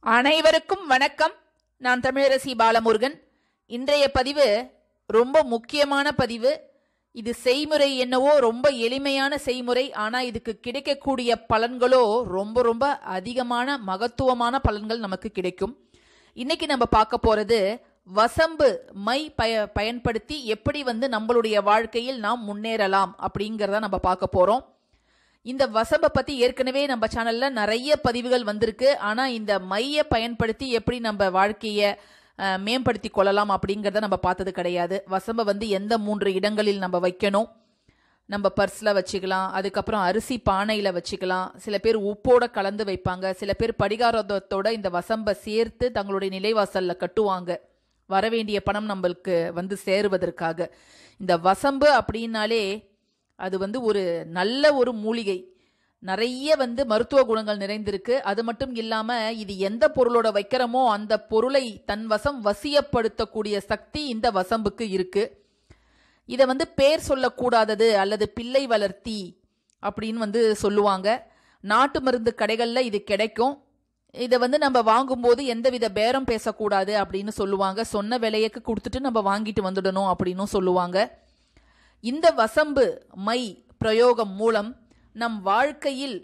அனைவருக்கும் வணக்கம் நான் தமிழரசி பாலமுருகன் இன்றைய பதிவு ரொம்ப முக்கியமான பதிவு இது செய்முறை என்னவோ ரொம்ப எளிமையான செய்முறை ஆனால் இதுக்கு கிடைக்கக்கூடிய பலன்களோ ரொம்ப ரொம்ப அதிகமான மகத்துவமான பலன்கள் நமக்கு கிடைக்கும் இன்னைக்கு நம்ம பார்க்க போறது வசம்பு மை பய பயன்படுத்தி எப்படி வந்து நம்மளுடைய வாழ்க்கையில் நாம் முன்னேறலாம் அப்படிங்கிறத நம்ம பார்க்க போறோம் இந்த வசம்பை பத்தி ஏற்கனவே நம்ம சேனல்ல நிறைய பதிவுகள் வந்திருக்கு ஆனா இந்த மைய பயன்படுத்தி எப்படி நம்ம வாழ்க்கைய அஹ், மேம்படுத்தி கொள்ளலாம் அப்படிங்கறத நம்ம பார்த்தது கிடையாது வசம்பை வந்து எந்த மூன்று இடங்களில் நம்ம வைக்கணும் நம்ம பர்ஸில் வச்சுக்கலாம் அதுக்கப்புறம் அரிசி பானையில் வச்சுக்கலாம் சில பேர் உப்போட கலந்து வைப்பாங்க சில பேர் படிகாரத்தோட இந்த வசம்பை சேர்த்து தங்களுடைய நிலைவாசலில் கட்டுவாங்க வர வேண்டிய பணம் நம்மளுக்கு வந்து சேருவதற்காக இந்த வசம்பு அப்படின்னாலே அது வந்து ஒரு நல்ல ஒரு மூலிகை நிறைய வந்து மருத்துவ குணங்கள் நிறைந்திருக்கு அது மட்டும் இல்லாம இது எந்த பொருளோட வைக்கிறோமோ அந்த பொருளை தன் வசம் வசியப்படுத்தக்கூடிய சக்தி இந்த வசம்புக்கு இருக்கு இதை வந்து பேர் சொல்லக்கூடாதது அல்லது பிள்ளை வளர்த்தி அப்படின்னு வந்து சொல்லுவாங்க நாட்டு மருந்து கடைகளில் இது கிடைக்கும் இதை வந்து நம்ம வாங்கும்போது எந்தவித பேரம் பேசக்கூடாது அப்படின்னு சொல்லுவாங்க சொன்ன விலையக்கு கொடுத்துட்டு நம்ம வாங்கிட்டு வந்துடணும் அப்படின்னு சொல்லுவாங்க இந்த வசம்பு மை பிரயோகம் மூலம் நம் வாழ்க்கையில்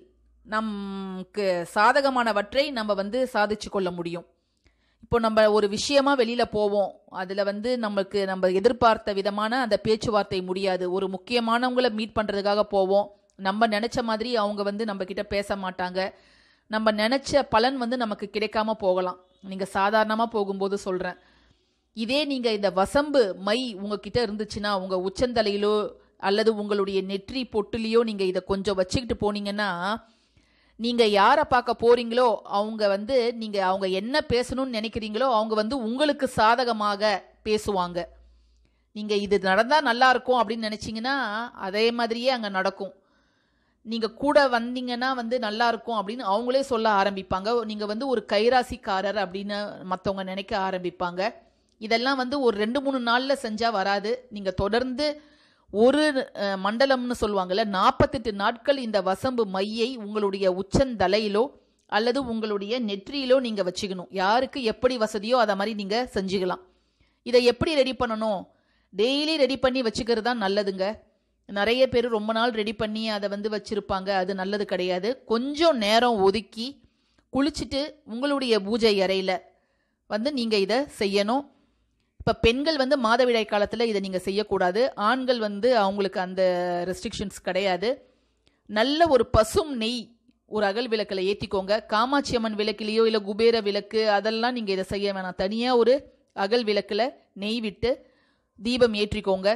நமக்கு சாதகமானவற்றை நம்ம வந்து சாதிச்சு கொள்ள முடியும் இப்போ நம்ம ஒரு விஷயமா வெளியில போவோம் அதுல வந்து நமக்கு நம்ம எதிர்பார்த்த விதமான அந்த பேச்சுவார்த்தை முடியாது ஒரு முக்கியமானவங்களை மீட் பண்றதுக்காக போவோம் நம்ம நினைச்ச மாதிரி அவங்க வந்து நம்ம கிட்ட பேச மாட்டாங்க நம்ம நினைச்ச பலன் வந்து நமக்கு கிடைக்காம போகலாம் நீங்க சாதாரணமா போகும்போது சொல்றேன் இதே நீங்க இந்த வசம்பு மை உங்ககிட்ட இருந்துச்சுன்னா உங்க உச்சந்தலையிலோ அல்லது உங்களுடைய நெற்றி பொட்டுலையோ நீங்க இதை கொஞ்சம் வச்சுக்கிட்டு போனீங்கன்னா நீங்க யாரை பார்க்க போறீங்களோ அவங்க வந்து நீங்க அவங்க என்ன பேசணும்னு நினைக்கிறீங்களோ அவங்க வந்து உங்களுக்கு சாதகமாக பேசுவாங்க நீங்க இது நடந்தா நல்லா இருக்கும் அப்படின்னு நினைச்சீங்கன்னா அதே மாதிரியே அங்க நடக்கும் நீங்க கூட வந்தீங்கன்னா வந்து நல்லா இருக்கும் அப்படின்னு அவங்களே சொல்ல ஆரம்பிப்பாங்க நீங்க வந்து ஒரு கைராசிக்காரர் அப்படின்னு மற்றவங்க நினைக்க ஆரம்பிப்பாங்க இதெல்லாம் வந்து ஒரு ரெண்டு மூணு நாள்ல செஞ்சா வராது நீங்க தொடர்ந்து ஒரு அஹ், மண்டலம்னு சொல்லுவாங்கல்ல நாற்பத்தெட்டு நாட்கள் இந்த வசம்பு மையை உங்களுடைய உச்சந்தலையிலோ அல்லது உங்களுடைய நெற்றியிலோ நீங்க வச்சுக்கணும் யாருக்கு எப்படி வசதியோ அதை மாதிரி நீங்க செஞ்சுக்கலாம் இதை எப்படி ரெடி பண்ணணும் டெய்லி ரெடி பண்ணி வச்சுக்கிறது தான் நல்லதுங்க நிறைய பேர் ரொம்ப நாள் ரெடி பண்ணி அதை வந்து வச்சிருப்பாங்க அது நல்லது கிடையாது கொஞ்சம் நேரம் ஒதுக்கி குளிச்சுட்டு உங்களுடைய பூஜை அறையில் வந்து நீங்கள் இதை செய்யணும் இப்போ பெண்கள் வந்து மாதவிடாய் காலத்தில் இதை நீங்கள் செய்யக்கூடாது ஆண்கள் வந்து அவங்களுக்கு அந்த ரெஸ்ட்ரிக்ஷன்ஸ் கிடையாது நல்ல ஒரு பசும் நெய் ஒரு அகல் விளக்கில் ஏற்றிக்கோங்க காமாட்சி அம்மன் விளக்குலேயோ இல்லை குபேர விளக்கு அதெல்லாம் நீங்கள் இதை செய்ய வேணாம் தனியாக ஒரு அகல் விளக்கில் நெய் விட்டு தீபம் ஏற்றிக்கோங்க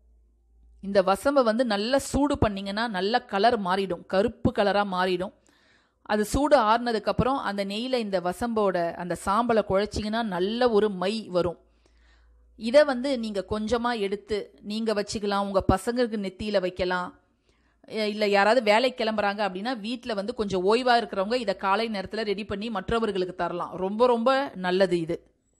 இந்த வசம்பை வந்து நல்லா சூடு பண்ணீங்கன்னா நல்ல கலர் மாறிடும் கருப்பு கலராக மாறிடும் அது சூடு ஆறுனதுக்கப்புறம் அந்த நெய்யில் இந்த வசம்போட அந்த சாம்பலை குழைச்சிங்கன்னா நல்ல ஒரு மை வரும் இதை வந்து நீங்கள் கொஞ்சமாக எடுத்து நீங்கள் வச்சுக்கலாம் உங்கள் பசங்களுக்கு நெத்தியில் வைக்கலாம் இல்லை யாராவது வேலைக்கு கிளம்புறாங்க அப்படின்னா வீட்டில் வந்து கொஞ்சம் ஓய்வாக இருக்கிறவங்க இதை காலை நேரத்தில் ரெடி பண்ணி மற்றவர்களுக்கு தரலாம் ரொம்ப ரொம்ப நல்லது இது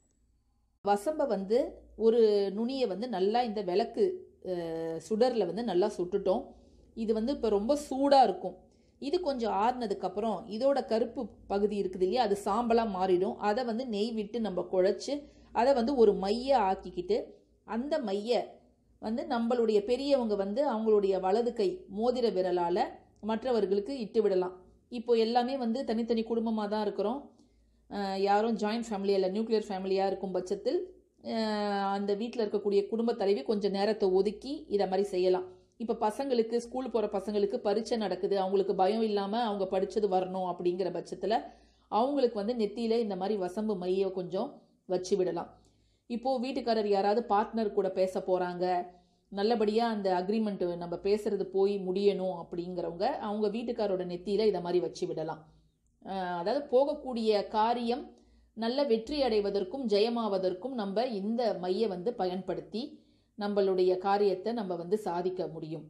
வசம்பை வந்து ஒரு நுனியை வந்து நல்லா இந்த விளக்கு சுடரில் வந்து நல்லா சுட்டுட்டோம் இது வந்து இப்போ ரொம்ப சூடாக இருக்கும் இது கொஞ்சம் ஆறுனதுக்கப்புறம் இதோட கருப்பு பகுதி இருக்குது இல்லையா அது சாம்பலாக மாறிடும் அதை வந்து நெய் விட்டு நம்ம குழைச்சி அதை வந்து ஒரு மைய ஆக்கிக்கிட்டு அந்த மைய வந்து நம்மளுடைய பெரியவங்க வந்து அவங்களுடைய வலது கை மோதிர விரலால் மற்றவர்களுக்கு இட்டு விடலாம் இப்போ எல்லாமே வந்து தனித்தனி குடும்பமாக தான் இருக்கிறோம் அஹ் யாரும் ஜாயிண்ட் ஃபேமிலி இல்லை நியூக்ளியர் ஃபேமிலியாக இருக்கும் பட்சத்தில் அஹ் அந்த வீட்டில் இருக்கக்கூடிய குடும்ப தலைவி கொஞ்சம் நேரத்தை ஒதுக்கி இதை மாதிரி செய்யலாம் இப்போ பசங்களுக்கு ஸ்கூல் போகிற பசங்களுக்கு பரீட்சை நடக்குது அவங்களுக்கு பயம் இல்லாமல் அவங்க படித்தது வரணும் அப்படிங்கிற பட்சத்தில் அவங்களுக்கு வந்து நெத்தியில் இந்த மாதிரி வசம்பு மையை கொஞ்சம் வச்சு விடலாம் இப்போது வீட்டுக்காரர் யாராவது பார்ட்னர் கூட பேச போகிறாங்க நல்லபடியாக அந்த அக்ரிமெண்ட் நம்ம பேசுறது போய் முடியணும் அப்படிங்கிறவங்க அவங்க வீட்டுக்காரோட நெத்தியில் இதை மாதிரி வச்சு விடலாம் அஹ் அதாவது போகக்கூடிய காரியம் நல்ல வெற்றி அடைவதற்கும் ஜெயமாவதற்கும் நம்ம இந்த மையை வந்து பயன்படுத்தி நம்மளுடைய காரியத்தை நம்ம வந்து சாதிக்க முடியும்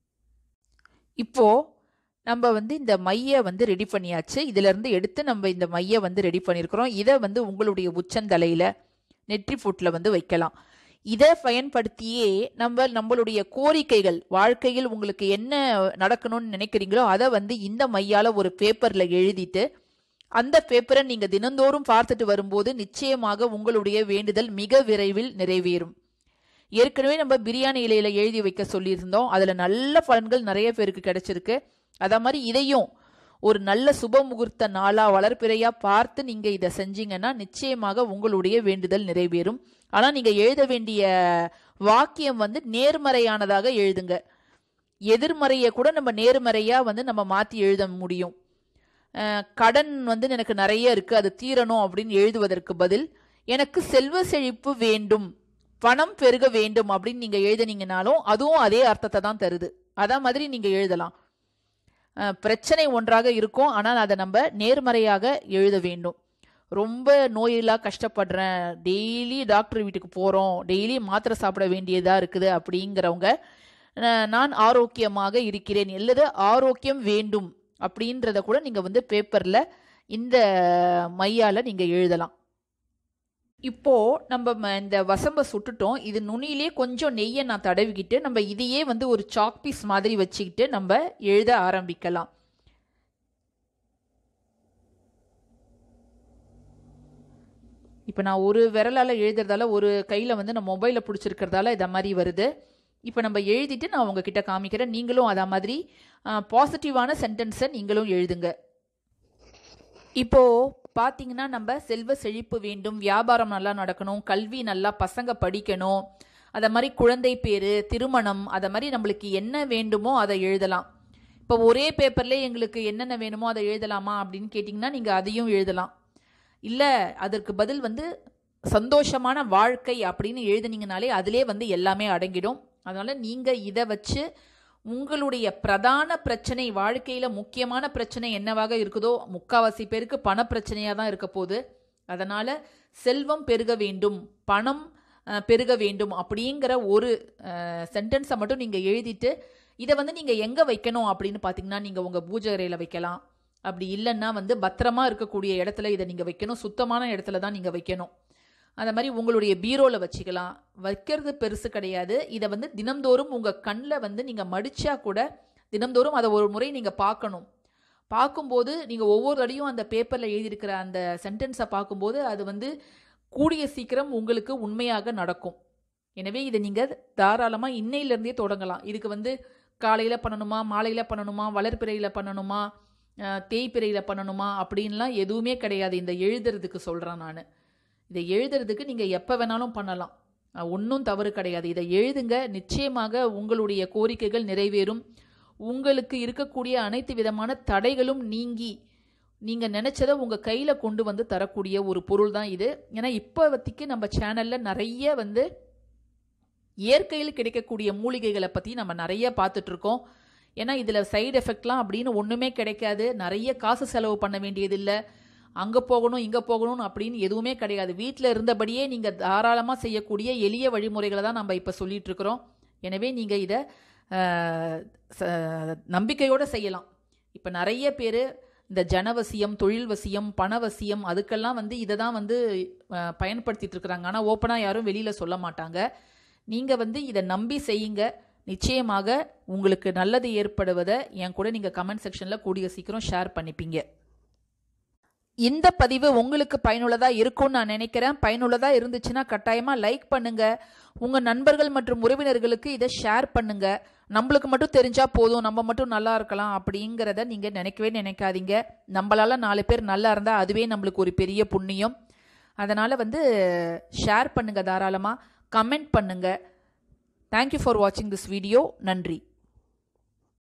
இப்போ நம்ம வந்து இந்த மையை வந்து ரெடி பண்ணியாச்சு இதுல இருந்து எடுத்து நம்ம இந்த மையை வந்து ரெடி பண்ணியிருக்கிறோம் இதை வந்து உங்களுடைய உச்சந்தலையில நெற்றி ஃபுட்டில் வந்து வைக்கலாம் இதை பயன்படுத்தியே நம்ம நம்மளுடைய கோரிக்கைகள் வாழ்க்கையில் உங்களுக்கு என்ன நடக்கணும்னு நினைக்கிறீங்களோ அதை வந்து இந்த மையால ஒரு பேப்பர்ல எழுதிட்டு அந்த பேப்பரை நீங்க தினந்தோறும் பார்த்துட்டு வரும்போது நிச்சயமாக உங்களுடைய வேண்டுதல் மிக விரைவில் நிறைவேறும் ஏற்கனவே நம்ம பிரியாணி இலையில எழுதி வைக்க சொல்லியிருந்தோம் அதுல நல்ல பலன்கள் நிறைய பேருக்கு கிடைச்சிருக்கு அதே மாதிரி இதையும் ஒரு நல்ல சுப முகூர்த்த நாளா வளர்ப்பிறையா பார்த்து நீங்க இதை செஞ்சீங்கன்னா நிச்சயமாக உங்களுடைய வேண்டுதல் நிறைவேறும் ஆனா நீங்க எழுத வேண்டிய வாக்கியம் வந்து நேர்மறையானதாக எழுதுங்க எதிர்மறையை கூட நம்ம நேர்மறையா வந்து நம்ம மாத்தி எழுத முடியும் அஹ் கடன் வந்து எனக்கு நிறைய இருக்கு அது தீரணும் அப்படின்னு எழுதுவதற்கு பதில் எனக்கு செல்வ செழிப்பு வேண்டும் பணம் பெருக வேண்டும் அப்படின்னு நீங்க எழுதுனீங்கனாலும் அதுவும் அதே அர்த்தத்தை தான் தருது அதே மாதிரி நீங்க எழுதலாம் அஹ் பிரச்சனை ஒன்றாக இருக்கும் ஆனால் அதை நம்ம நேர்மறையாக எழுத வேண்டும் ரொம்ப நோயெல்லாம் கஷ்டப்படுறேன் டெய்லி டாக்டர் வீட்டுக்கு போகிறோம் டெய்லி மாத்திரை சாப்பிட வேண்டியதாக இருக்குது அப்படிங்கிறவங்க அஹ் நான் ஆரோக்கியமாக இருக்கிறேன் அல்லது ஆரோக்கியம் வேண்டும் அப்படின்றத கூட நீங்கள் வந்து பேப்பரில் இந்த மையால் நீங்கள் எழுதலாம் இப்போ நம்ம ம- இந்த வசம்ப சுட்டுட்டோம் இது நுனியிலே கொஞ்சம் நெய்யை நான் தடவிக்கிட்டு நம்ம இதையே வந்து ஒரு சாக் பீஸ் மாதிரி வச்சுக்கிட்டு நம்ம எழுத ஆரம்பிக்கலாம் இப்போ நான் ஒரு விரலால் எழுதுறதால ஒரு கையில் வந்து நான் மொபைலை பிடிச்சிருக்கிறதால இதை மாதிரி வருது இப்போ நம்ம எழுதிட்டு நான் உங்ககிட்ட காமிக்கிறேன் நீங்களும் அதே மாதிரி பாசிட்டிவான சென்டென்ஸை நீங்களும் எழுதுங்க இப்போ பார்த்தீங்கன்னா நம்ம செல்வ செழிப்பு வேண்டும் வியாபாரம் நல்லா நடக்கணும் கல்வி நல்லா பசங்க படிக்கணும் அதை மாதிரி குழந்தை பேரு திருமணம் அதை மாதிரி நம்மளுக்கு என்ன வேண்டுமோ அதை எழுதலாம் இப்போ ஒரே பேப்பர்ல எங்களுக்கு என்னென்ன வேணுமோ அதை எழுதலாமா அப்படின்னு கேட்டிங்கன்னா நீங்கள் அதையும் எழுதலாம் இல்லை அதற்கு பதில் வந்து சந்தோஷமான வாழ்க்கை அப்படின்னு எழுதுனீங்கனாலே அதிலே வந்து எல்லாமே அடங்கிடும் அதனால நீங்கள் இதை வச்சு உங்களுடைய பிரதான பிரச்சனை வாழ்க்கையில் முக்கியமான பிரச்சனை என்னவாக இருக்குதோ முக்காவாசி பேருக்கு பண பிரச்சனையாக தான் இருக்க போகுது அதனால் செல்வம் பெருக வேண்டும் பணம் அஹ், பெருக வேண்டும் அப்படிங்கிற ஒரு சென்டென்ஸை மட்டும் நீங்கள் எழுதிட்டு இதை வந்து நீங்கள் எங்கே வைக்கணும் அப்படின்னு பார்த்தீங்கன்னா நீங்கள் உங்கள் பூஜை அறையில் வைக்கலாம் அப்படி இல்லைன்னா வந்து பத்திரமா இருக்கக்கூடிய இடத்துல இதை நீங்கள் வைக்கணும் சுத்தமான இடத்துல தான் நீங்கள் வைக்கணும் அந்த மாதிரி உங்களுடைய பீரோவில் வச்சுக்கலாம் வைக்கிறது பெருசு கிடையாது இதை வந்து தினம்தோறும் உங்கள் கண்ணில் வந்து நீங்கள் மடிச்சா கூட தினம்தோறும் அதை ஒரு முறை நீங்கள் பார்க்கணும் பார்க்கும்போது நீங்கள் ஒவ்வொரு அடியும் அந்த பேப்பரில் எழுதியிருக்கிற அந்த சென்டென்ஸை பார்க்கும்போது அது வந்து கூடிய சீக்கிரம் உங்களுக்கு உண்மையாக நடக்கும் எனவே இதை நீங்கள் தாராளமாக இன்னையிலேருந்தே தொடங்கலாம் இதுக்கு வந்து காலையில் பண்ணணுமா மாலையில் பண்ணணுமா வளர்ப்பிறையில் பண்ணணுமா அஹ், தேய்பிறையில் பண்ணணுமா அப்படின்லாம் எதுவுமே கிடையாது இந்த எழுதுறதுக்கு சொல்கிறேன் நான் இதை எழுதுறதுக்கு நீங்கள் எப்போ வேணாலும் பண்ணலாம் ஒன்றும் தவறு கிடையாது இதை எழுதுங்க நிச்சயமாக உங்களுடைய கோரிக்கைகள் நிறைவேறும் உங்களுக்கு இருக்கக்கூடிய அனைத்து விதமான தடைகளும் நீங்கி நீங்கள் நினச்சதை உங்கள் கையில் கொண்டு வந்து தரக்கூடிய ஒரு பொருள் தான் இது ஏன்னா இப்போதைக்கு நம்ம சேனலில் நிறைய வந்து இயற்கையில் கிடைக்கக்கூடிய மூலிகைகளை பற்றி நம்ம நிறைய பார்த்துட்டு இருக்கோம் ஏன்னா இதில் சைடு எஃபெக்ட்லாம் அப்படின்னு ஒன்றுமே கிடைக்காது நிறைய காசு செலவு பண்ண வேண்டியதில்லை அங்கே போகணும் இங்கே போகணும் அப்படின்னு எதுவுமே கிடையாது வீட்டில் இருந்தபடியே நீங்கள் தாராளமாக செய்யக்கூடிய எளிய வழிமுறைகளை தான் நம்ம இப்போ சொல்லிட்டு இருக்கிறோம் எனவே நீங்கள் இதை அஹ், ச- நம்பிக்கையோடு செய்யலாம் இப்போ நிறைய பேர் இந்த ஜனவசியம் தொழில் வசியம் பணவசியம் அதுக்கெல்லாம் வந்து இதை தான் வந்து அஹ், பயன்படுத்திட்டு இருக்கிறாங்க ஆனால் ஓப்பனாக யாரும் வெளியில் சொல்ல மாட்டாங்க நீங்கள் வந்து இதை நம்பி செய்யுங்க நிச்சயமாக உங்களுக்கு நல்லது ஏற்படுவதை என் கூட நீங்கள் கமெண்ட் செக்ஷனில் கூடிய சீக்கிரம் ஷேர் பண்ணிப்பீங்க இந்த பதிவு உங்களுக்கு பயனுள்ளதா இருக்கும்னு நான் நினைக்கிறேன் பயனுள்ளதா இருந்துச்சுன்னா கட்டாயமா லைக் பண்ணுங்க உங்க நண்பர்கள் மற்றும் உறவினர்களுக்கு இதை ஷேர் பண்ணுங்க நம்மளுக்கு மட்டும் தெரிஞ்சா போதும் நம்ம மட்டும் நல்லா இருக்கலாம் அப்படிங்கிறத நீங்க நினைக்கவே நினைக்காதீங்க நம்மளால நாலு பேர் நல்லா இருந்தா அதுவே நம்மளுக்கு ஒரு பெரிய புண்ணியம் அதனால வந்து ஷேர் பண்ணுங்க தாராளமா கமெண்ட் பண்ணுங்க தேங்க்யூ ஃபார் வாட்சிங் திஸ் வீடியோ நன்றி